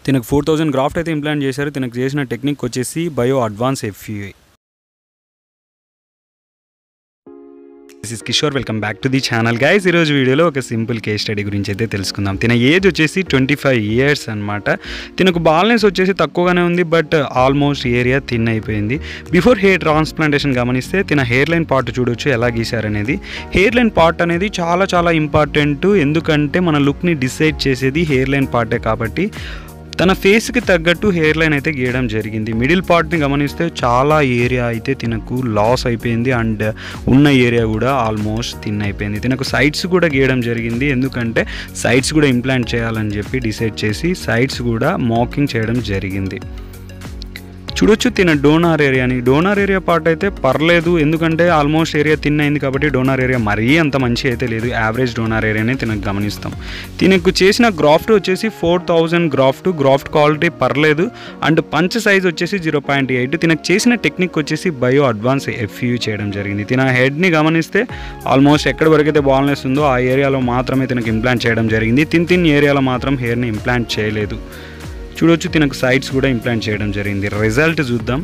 తినకు four thousand graft అయితే implant చేశారు తినకు చేసిన టెక్నిక్ వచ్చేసి bio advance FUE this is Kishore welcome back to the channel guys ఈరోజు వీడియోలో ఒక సింపుల్ కేస్ స్టడీ గురించి అయితే తెలుసుకుందాం తిన ఏజ్ వచ్చేసి ట్వంటీ ఫైవ్ ఇయర్స్ అనమాట తినకు బాల్నెస్ వచ్చేసి తక్కువగానే ఉంది బట్ ఆల్మోస్ట్ ఏరియా థిన్ అయిపోయింది బిఫోర్ హెయిర్ ట్రాన్స్ప్లాంటేషన్ గమనిస్తే తిన హెయిర్ లైన్ పార్ట్ చూడొచ్చు ఎలా గీశారనేది హెయిర్ లైన్ పార్ట్ అనేది చాలా చాలా ఇంపార్టెంట్ ఎందుకంటే మన లుక్ని డిసైడ్ చేసేది హెయిర్ లైన్ పార్టే కాబట్టి తన ఫేస్కి తగ్గట్టు హెయిర్ లైన్ అయితే గీయడం జరిగింది మిడిల్ పార్ట్ని గమనిస్తే చాలా ఏరియా అయితే తినకు లాస్ అయిపోయింది అండ్ ఉన్న ఏరియా కూడా ఆల్మోస్ట్ థిన్ అయిపోయింది తినకు సైడ్స్ కూడా గీయడం జరిగింది ఎందుకంటే సైడ్స్ కూడా ఇంప్లాంట్ చేయాలని చెప్పి డిసైడ్ చేసి సైడ్స్ కూడా మాకింగ్ చేయడం జరిగింది చూడొచ్చు తిన డోనార్ ఏరియాని డోనార్ ఏరియా పార్ట్ అయితే పర్లేదు ఎందుకంటే ఆల్మోస్ట్ ఏరియా తిన్ అయింది కాబట్టి డోనార్ ఏరియా మరీ అంత మంచి అయితే లేదు యావరేజ్ డోనార్ ఏరియానే తినకు గమనిస్తాం తినకు చేసిన గ్రాఫ్ట్ వచ్చేసి four thousand graft graft quality పర్లేదు అండ్ పంచ్ సైజ్ వచ్చేసి జీరో పాయింట్ ఎయిట్ తినకు చేసిన టెక్నిక్ వచ్చేసి బయో అడ్వాన్స్ ఎఫ్యూ చేయడం జరిగింది తిన హెడ్ని గమనిస్తే ఆల్మోస్ట్ ఎక్కడి వరకు అయితే బాల్నెస్ ఉందో ఆ ఏరియాలో మాత్రమే తినకు ఇంప్లాంట్ చేయడం జరిగింది తిన్ తిన్ ఏరియాలో మాత్రం హెయిర్ని ఇంప్లాంట్ చేయలేదు చూడొచ్చు తినకు సైడ్స్ కూడా ఇంప్లాంట్ చేయడం జరిగింది రిజల్ట్ చూద్దాం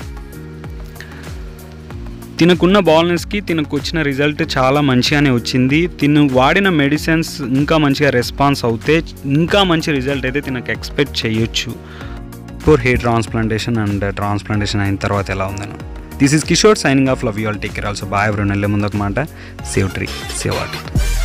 తినకున్న బాల్నెస్కి తినకు వచ్చిన రిజల్ట్ చాలా మంచిగానే వచ్చింది తిను వాడిన మెడిసిన్స్ ఇంకా మంచిగా రెస్పాన్స్ అవుతే ఇంకా మంచి రిజల్ట్ అయితే తినకు ఎక్స్పెక్ట్ చేయొచ్చు for hair transplantation and transplantation అయిన తర్వాత ఎలా ఉందను this is Kishore signing off love you all take care also bye ఎవరు వెళ్ళే ముందు ఒక మాట సేవ్ ట్రీ సేవ్ వాటర్